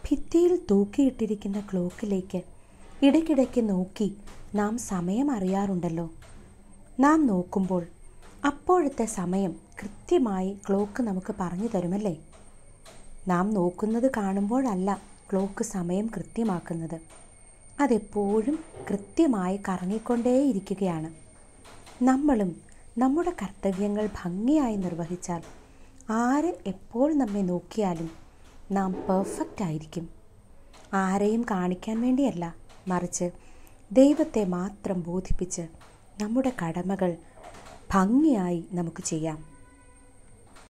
ഭിത്തിയിൽ തൂക്കിയിട്ടിരിക്കുന്ന ക്ലോക്കിലേക്ക് ഇടയ്ക്കിടയ്ക്ക് നോക്കി നാം സമയം അറിയാറുണ്ടല്ലോ നാം നോക്കുമ്പോൾ അപ്പോഴത്തെ സമയം കൃത്യമായി ക്ലോക്ക് നമുക്ക് പറഞ്ഞു തരുമല്ലേ നാം നോക്കുന്നത് കാണുമ്പോഴല്ല ക്ലോക്ക് സമയം കൃത്യമാക്കുന്നത് അതെപ്പോഴും കൃത്യമായി കറങ്ങിക്കൊണ്ടേയിരിക്കുകയാണ് നമ്മളും നമ്മുടെ കർത്തവ്യങ്ങൾ ഭംഗിയായി നിർവഹിച്ചാൽ ആര് എപ്പോൾ നമ്മെ നോക്കിയാലും നാം പെർഫെക്റ്റ് ആയിരിക്കും ആരെയും കാണിക്കാൻ വേണ്ടിയല്ല മറിച്ച് ദൈവത്തെ മാത്രം ബോധിപ്പിച്ച് നമ്മുടെ കടമകൾ ഭംഗിയായി നമുക്ക് ചെയ്യാം